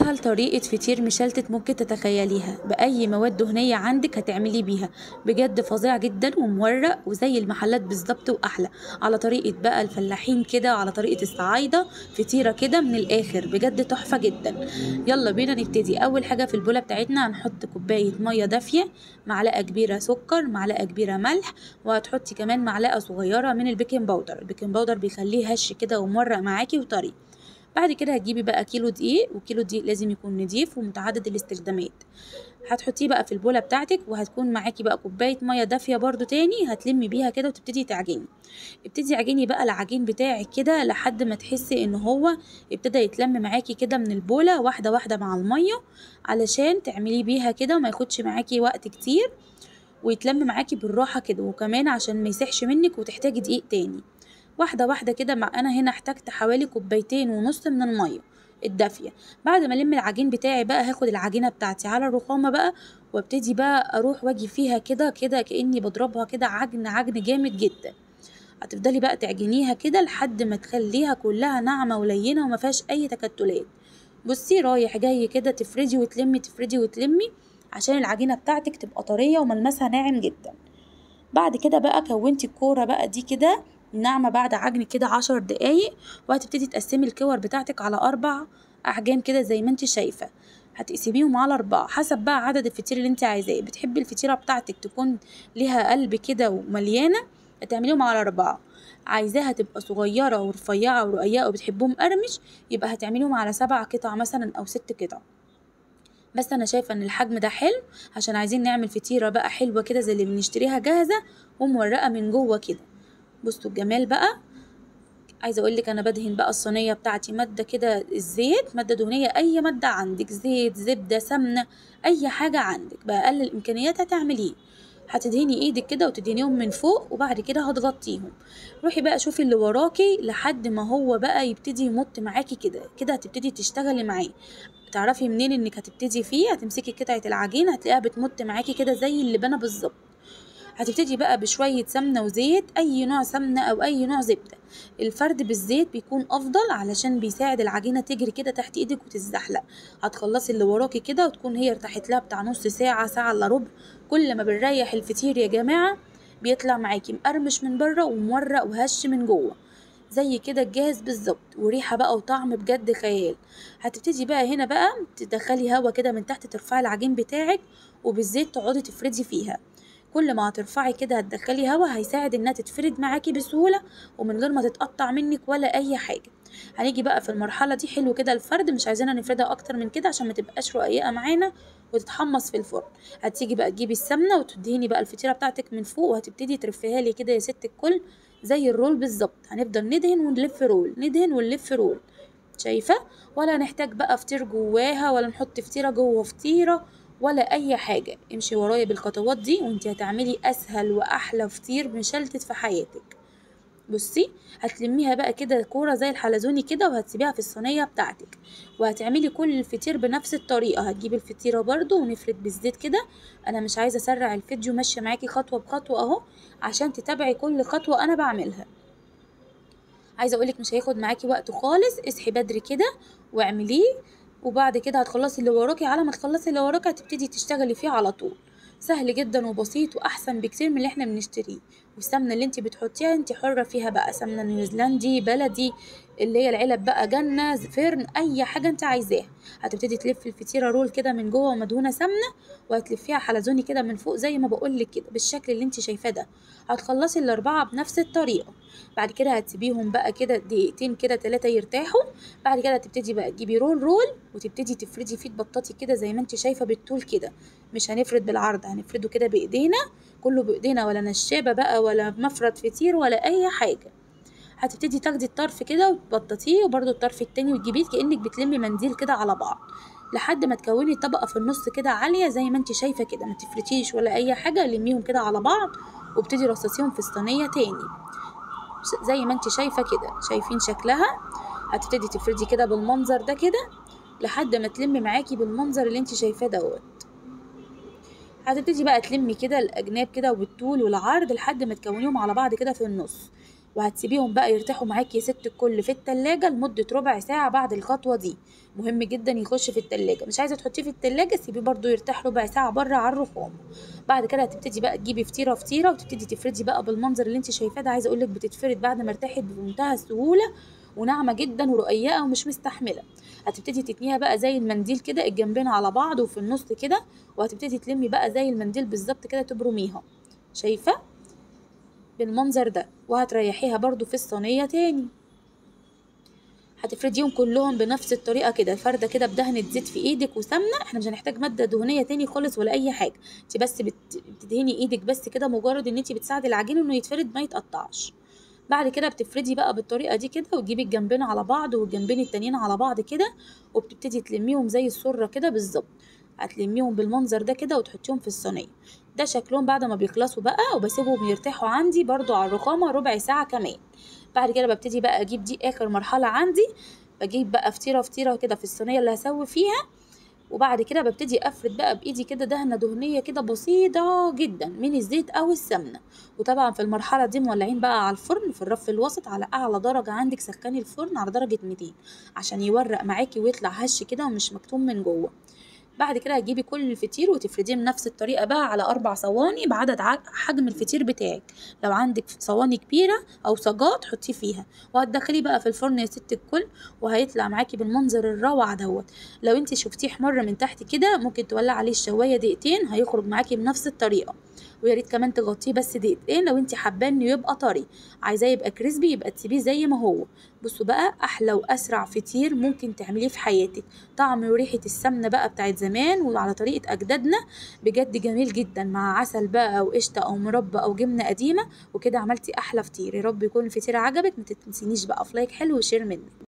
اسهل طريقه فطير مشلتت ممكن تتخيليها باي مواد دهنيه عندك هتعملي بيها بجد فظيع جدا ومورق وزي المحلات بالظبط واحلى على طريقه بقى الفلاحين كده وعلى طريقه الصعايده فطيره كده من الاخر بجد تحفه جدا يلا بينا نبتدي اول حاجه في البوله بتاعتنا هنحط كوبايه ميه دافيه معلقه كبيره سكر معلقه كبيره ملح وهتحطي كمان معلقه صغيره من البيكنج باودر البيكنج باودر بيخليه هش كده ومورق معاكي وطري بعد كده هتجيبي بقى كيلو دقيق وكيلو دقيق لازم يكون نضيف ومتعدد الاستخدامات هتحطيه بقى في البوله بتاعتك وهتكون معاكي بقى كوبايه ميه دافيه برضو تاني هتلمي بيها كده وتبتدي تعجني ابتدي اعجني بقى العجين بتاعك كده لحد ما تحسي ان هو ابتدى يتلم معاكي كده من البوله واحده واحده مع الميه علشان تعملي بيها كده وما ياخدش معاكي وقت كتير ويتلم معاكي بالراحه كده وكمان عشان ما يسيحش منك وتحتاجي دقيق تاني واحده واحده كده مع انا هنا احتجت حوالي كوبايتين ونص من الميه الدافيه بعد ما الم العجين بتاعي بقى هاخد العجينه بتاعتي على الرخامه بقى وابتدي بقى اروح واجي فيها كده كده كاني بضربها كده عجن عجن جامد جدا هتفضلي بقى تعجنيها كده لحد ما تخليها كلها ناعمه ولينه وما فيهاش اي تكتلات بصي رايح جاي كده تفردي وتلمي تفردي وتلمي عشان العجينه بتاعتك تبقى طريه وملمسها ناعم جدا بعد كده بقى كونتي الكوره بقى دي كده ناعمة بعد عجن كده عشر دقايق وهتبتدي تقسمي الكور بتاعتك على أربع أحجام كده زي ما انت شايفة هتقسميهم على أربعة حسب بقى عدد الفطير اللي انت عايزاه بتحبي الفطيرة بتاعتك تكون ليها قلب كده ومليانة هتعمليهم على أربعة عايزاها تبقى صغيرة ورفيعة ورقيقة وبتحبهم قرمش يبقى هتعمليهم على سبع قطع مثلا أو ست قطع بس انا شايفه ان الحجم ده حلو عشان عايزين نعمل فطيره بقى حلوه كده زي اللي بنشتريها جاهزه ومورقه من جوه كده بصوا الجمال بقى عايزه اقول لك انا بدهن بقى الصينيه بتاعتي ماده كده الزيت ماده دهنيه اي ماده عندك زيت زبده سمنه اي حاجه عندك باقل الامكانيات هتعمليه هتدهني ايدك كده وتدهنيهم من فوق وبعد كده هتغطيهم روحي بقى شوفي اللي وراكي لحد ما هو بقى يبتدي يمط معاكي كده كده هتبتدي تشتغلي معاه تعرفي منين انك هتبتدي فيه هتمسكي قطعه العجين هتلاقيها بتمط معاكي كده زي اللبانه بالظبط هتبتدي بقى بشوية سمنة وزيت أي نوع سمنة أو أي نوع زبدة الفرد بالزيت بيكون أفضل علشان بيساعد العجينة تجري كده تحت إيدك وتتزحلق هتخلصي اللي وراكي كده وتكون هي ارتاحت لها بتاع نص ساعة ساعة إلا ربع كل ما بنريح الفطير يا جماعة بيطلع معاكي مقرمش من بره ومورق وهش من جوه زي كده الجاهز بالظبط وريحه بقى وطعم بجد خيال هتبتدي بقى هنا بقى تدخلي هوا كده من تحت ترفعي العجين بتاعك وبالزيت تقعدي تفردي فيها كل ما هترفعي كده هتدخلي هوا هيساعد انها تتفرد معاكي بسهوله ومن غير ما تتقطع منك ولا اي حاجه هنيجي بقى في المرحله دي حلو كده الفرد مش عايزينها نفردها اكتر من كده عشان ما تبقاش رقيقه معانا وتتحمص في الفرن هتيجي بقى تجيبي السمنه وتدهني بقى الفطيره بتاعتك من فوق وهتبتدي ترفيها لي كده يا ست الكل زي الرول بالظبط هنفضل ندهن ونلف رول ندهن ونلف رول شايفه ولا نحتاج بقى فطير جواها ولا نحط فطيره جوه فطيره ولا اي حاجه امشي ورايا بالخطوات دي وانت هتعملي اسهل واحلى فطير مشلتت في حياتك بصي هتلميها بقى كده كوره زي الحلزوني كده وهتسيبيها في الصينيه بتاعتك وهتعملي كل الفطير بنفس الطريقه هتجيبي الفطيره برضو ونفرد بالزيت كده انا مش عايزه اسرع الفيديو ماشيه معاكي خطوه بخطوه اهو عشان تتابعي كل خطوه انا بعملها عايزه اقولك مش هياخد معاكي وقت خالص اصحي بدري كده واعمليه وبعد كده هتخلصي اللي وراكي على ما تخلصي اللي وراكي هتبتدي تشتغلي فيه على طول سهل جدا وبسيط واحسن بكتير من اللي احنا بنشتريه والسمنه اللي انت بتحطيها انت حره فيها بقى سمنه نيوزيلندي بلدي اللي هي العلب بقى جنه فرن اي حاجه انت عايزاها هتبتدي تلفي الفطيره رول كده من جوه ومدهونه سمنه وهتلفيها حلزوني كده من فوق زي ما بقولك كده بالشكل اللي انت شايفاه ده هتخلصي الاربعه بنفس الطريقه بعد كده هتسيبيهم بقى كده دقيقتين كده تلاتة يرتاحوا بعد كده هتبتدي بقى تجيبي رول رول وتبتدي تفردي فيه تبططي كده زي ما انت شايفه بالطول كده مش هنفرد بالعرض هنفرده كده بايدينا كله بايدينا ولا نشابه بقى ولا مفرد فطير ولا اي حاجه هتبتدي تاخدي الطرف كده وتبططيه وبرده الطرف التاني وتجيبيه كانك بتلمي منديل كده على بعض لحد ما تكوني طبقه في النص كده عاليه زي ما انت شايفه كده ما تفرتيش ولا اي حاجه لميهم كده على بعض وابتدي رصصيهم في الصينيه تاني زي ما انت شايفه كده شايفين شكلها هتبتدي تفردي كده بالمنظر ده كده لحد ما تلمي معاكي بالمنظر اللي انت شايفاه دوت هتبتدي بقى تلمي كده الاجناب كده وبالطول والعرض لحد ما تكونيهم على بعض كده في النص وهتسيبيهم بقى يرتاحوا معاكي يا ست الكل في التلاجة لمدة ربع ساعة بعد الخطوة دي مهم جدا يخش في التلاجة مش عايزة تحطيه في التلاجة سيبيه برضو يرتاح ربع ساعة بره على الرخام بعد كده هتبتدي بقى تجيبي فطيرة فطيرة وتبتدي تفردي بقى بالمنظر اللي انت شايفاه ده عايزة اقولك بتتفرد بعد ما ارتاحت بمنتهى السهولة وناعمة جدا ورقيقة ومش مستحملة هتبتدي تتنيها بقى زي المنديل كده الجنبين على بعض وفي النص كده وهتبتدي تلمي بقى زي المنديل بالظبط كده تبرميها شايفة بالمنظر ده وهتريحيها برضو في الصينية تاني هتفرديهم كلهم بنفس الطريقة كده فردة كده بدهنة زيت في ايدك وسمنة احنا مش هنحتاج مادة دهنية تاني خالص ولا اي حاجة انت بس بت- بتدهني ايدك بس كده مجرد ان انت بتساعدي العجين انه يتفرد ما يتقطعش بعد كده بتفردي بقى بالطريقة دي كده وتجيبي الجنبين على بعض والجنبين التانيين على بعض كده وبتبتدي تلميهم زي السرة كده بالظبط هتلميهم بالمنظر ده كده وتحطيهم في الصينية ده شكلهم بعد ما بيخلصوا بقى وبسيبهم يرتاحوا عندي برضو على الرخامة ربع ساعة كمان بعد كده ببتدي بقى اجيب دي اخر مرحلة عندي بجيب بقى فطيرة فطيرة كده في الصينية اللي هسوي فيها وبعد كده ببتدي افرد بقى بايدي كده دهنه دهنيه كده بسيطه جدا من الزيت او السمنه وطبعا في المرحله دي مولعين بقى على الفرن في الرف الوسط على اعلى درجه عندك سخني الفرن على درجه 200 عشان يورق معاكي ويطلع هش كده ومش مكتوم من جوه بعد كده هتجيبي كل الفطير وتفرديه بنفس الطريقه بقى على اربع صواني بعدد ع- حجم الفطير بتاعك لو عندك صواني كبيره او صاجات حطيه فيها وهتدخليه بقى في الفرن يا ست الكل وهيطلع معاكي بالمنظر الروعه دوت لو انت شفتيه احمر من تحت كده ممكن تولع عليه الشوايه دقيقتين هيخرج معاكي بنفس الطريقه ويا ريت كمان تغطيه بس دقيقتين لو انت حاباه انه يبقى طري عايزاه يبقى كريسبي يبقى تسيبيه زي ما هو بصوا بقى احلى واسرع فطير ممكن تعمليه في حياتك طعم وريحه السمنه بقى بتاعت زمان وعلى طريقه اجدادنا بجد جميل جدا مع عسل بقى او قشطه او مربى او جبنه قديمه وكده عملتي احلى فطير يا رب يكون الفطير عجبك ما تنسينيش بقى في لايك حلو وشير مني